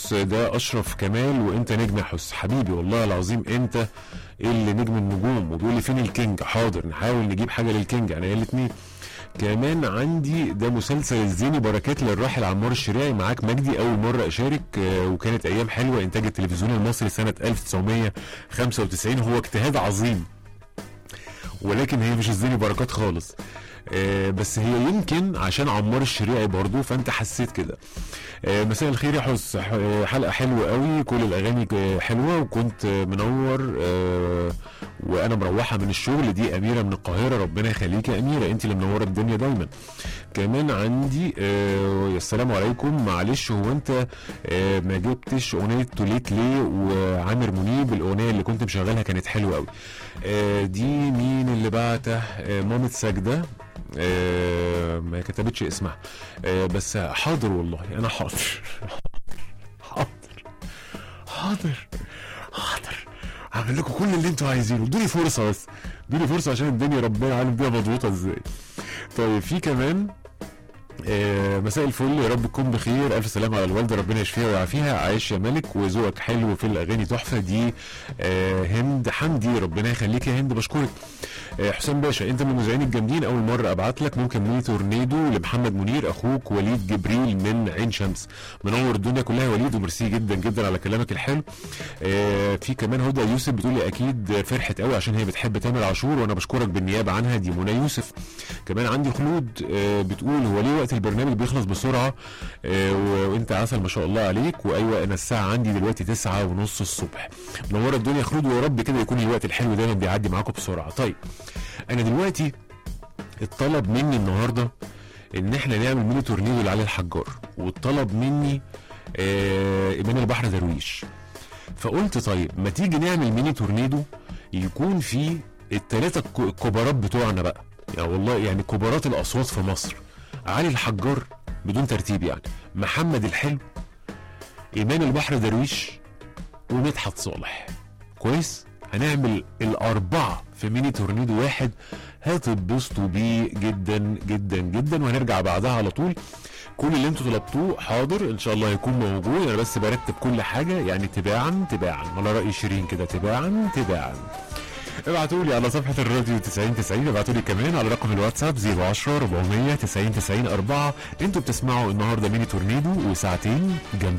حس ده اشرف كمال وانت نجم يا حس حبيبي والله العظيم انت اللي نجم النجوم وبيقول لي فين الكينج حاضر نحاول نجيب حاجه للكينج انا الاثنين كمان عندي ده مسلسل الزيني بركات للراحل عمار الشريعي معاك مجدي اول مره اشارك آه، وكانت ايام حلوه انتاج التلفزيون المصري سنه 1995 هو اجتهاد عظيم ولكن هي مش الزيني بركات خالص آه، بس هي يمكن عشان عمار الشريعي برضو فانت حسيت كده آه، مساء الخير يا حس ح- آه، حلقه حلوه قوي كل الاغاني ك- حلوه وكنت آه، منور آه، وانا مروحه من الشغل دي اميره من القاهره ربنا يخليك يا اميره انت اللي منوره الدنيا دايما كمان عندي آه يا السلام عليكم معلش هو انت آه ما جبتش اغنيه توليت ليه وعامر منيب الاغنيه اللي كنت مشغلها كانت حلوه قوي آه دي مين اللي بعته آه مامة ساجده آه ما كتبتش اسمها آه بس حاضر والله انا حاضر حاضر حاضر حاضر هعمل لكم كل اللي انتوا عايزينه ادوني فرصه بس ادوني فرصه عشان الدنيا ربنا عالم بيها مضغوطه ازاي طيب في كمان آه، مساء الفل يا رب تكون بخير الف سلامه على الوالده ربنا يشفيها ويعافيها عايش يا ملك وذوقك حلو في الاغاني تحفه دي آه، هند حمدي ربنا يخليك يا هند بشكرك آه، حسام باشا انت من المذيعين الجامدين اول مره ابعت لك ممكن ميني تورنيدو لمحمد منير اخوك وليد جبريل من عين شمس منور الدنيا كلها يا وليد وميرسي جدا جدا على كلامك الحلو آه، في كمان هدى يوسف بتقول لي اكيد فرحت قوي عشان هي بتحب تامر عاشور وانا بشكرك بالنيابه عنها دي منى يوسف كمان عندي خلود آه، بتقول هو ليه وقت البرنامج بيخلص بسرعه آه، و- وانت عسل ما شاء الله عليك وايوه انا الساعه عندي دلوقتي تسعة ونص الصبح منوره الدنيا يا خلود ويا رب كده يكون الوقت الحلو دايما بيعدي معاكم بسرعه طيب انا دلوقتي اتطلب مني النهارده ان احنا نعمل ميني تورنيدو لعلي الحجار واتطلب مني آه ايمان البحر درويش فقلت طيب ما تيجي نعمل ميني تورنيدو يكون فيه التلاتة الك- الكبارات بتوعنا بقى يعني والله يعني كبارات الاصوات في مصر علي الحجار بدون ترتيب يعني محمد الحلو ايمان البحر درويش ومدحت صالح كويس هنعمل الاربعه في ميني تورنيدو واحد هتتبسطوا بيه جدا جدا جدا وهنرجع بعدها على طول كل اللي انتوا طلبتوه حاضر ان شاء الله هيكون موجود انا بس برتب كل حاجه يعني تباعا تباعا على راي شيرين كده تباعا تباعا ابعتوا لي على صفحه الراديو 90 90 ابعتوا لي كمان على رقم الواتساب 010 400 90 90 4 انتوا بتسمعوا النهارده ميني تورنيدو وساعتين جنب